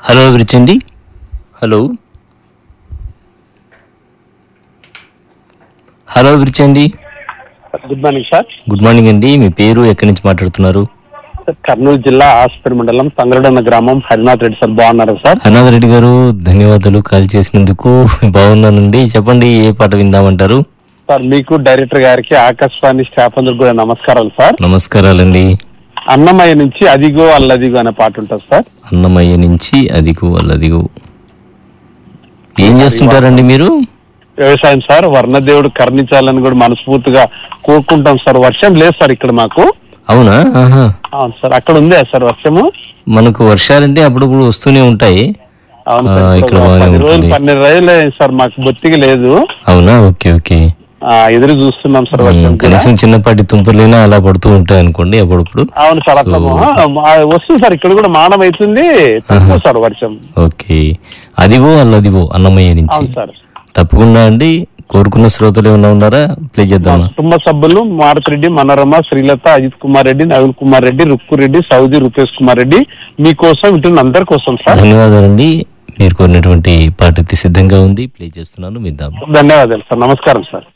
Hello విరిచండి hello hello విరిచండి good morning sir good morning అండి మీ పేరు ఎక్కడి నుంచి మాట్లాడుతున్నారు కర్నూలు జిల్లా ఆస్పరి మండలం తంగరడన్న గ్రామం హరినాథ్ రెడ్డి సార్ బాగున్నారు సార్ హరినాథ్ రెడ్డి గారు ధన్యవాదాలు కాల్ చేసినందుకు బాగున్నానండి చెప్పండి ఏ పాట విందామంటారు సార్ మీకు డైరెక్టర్ గారికి ఆకాశవాణి స్టాఫ్ అందరికి కూడా నమస్కారాలు సార్ నమస్కారాలండి అన్నమయ్య నుంచి అదిగో అల్లదిగో అనే పాట ఉంటుంది సార్ అన్నమయ్య నుంచి అదిగు అల్లదిగు ఏం చేస్తుంటారండి మీరు వ్యవసాయం సార్ వర్ణదేవుడు కరుణించాలని కూడా మనస్ఫూర్తిగా కోరుకుంటాం సార్ వర్షం లేదు సార్ ఇక్కడ మాకు అవునా ఆహా అవును సార్ అక్కడ ఉందే సార్ వర్షము మనకు వర్షాలంటే అప్పుడప్పుడు వస్తూనే ఉంటాయి అవును ఆ, సార్ ఇక్కడ ఇప్పుడు బాగానే పది రోజులు ఉంటుంది. పన్నెండు రోజులు అయింది సార్ మాకు బొత్తిగా లేదు అవునా ఓకే ఓకే ఆ, ఎదురు చూస్తున్నాం సార్ వర్షం ఉమ్, కూడా. కనీసం చిన్నపాటి తుంపర్లైనా అలా పడుతూ ఉంటాయి అనుకోండి అప్పుడప్పుడు అవును సార్ అట్లా So- ఆ, ఆ, వస్తుంది సార్ ఇక్కడ కూడా మానం అవుతుంది తక్కువ సార్ వర్షం ఓకే అదివో అల్లదివో అన్నమయ్య నుంచి అవును సార్ తప్పకుండా అండి కోరుకున్న శ్రోతలు ఏమైనా ఉన్నారా ప్లే మా చేద్దామా కుటుంబ సభ్యులు మారుతిరెడ్డి మనోరమ శ్రీలత అజిత్ కుమార్ రెడ్డి నవీన్ కుమార్ రెడ్డి రుక్కు రెడ్డి సౌదీ రూపేష్ కుమార్ రెడ్డి మీకోసం వింటున్న అందరి కోసం సార్ ధన్యవాదాలండి మీరు కోరినటువంటి పాట అయితే సిద్ధంగా ఉంది ప్లే చేస్తున్నాను విద్దాం ధన్యవాదాలు సార్ నమస్కారం సార్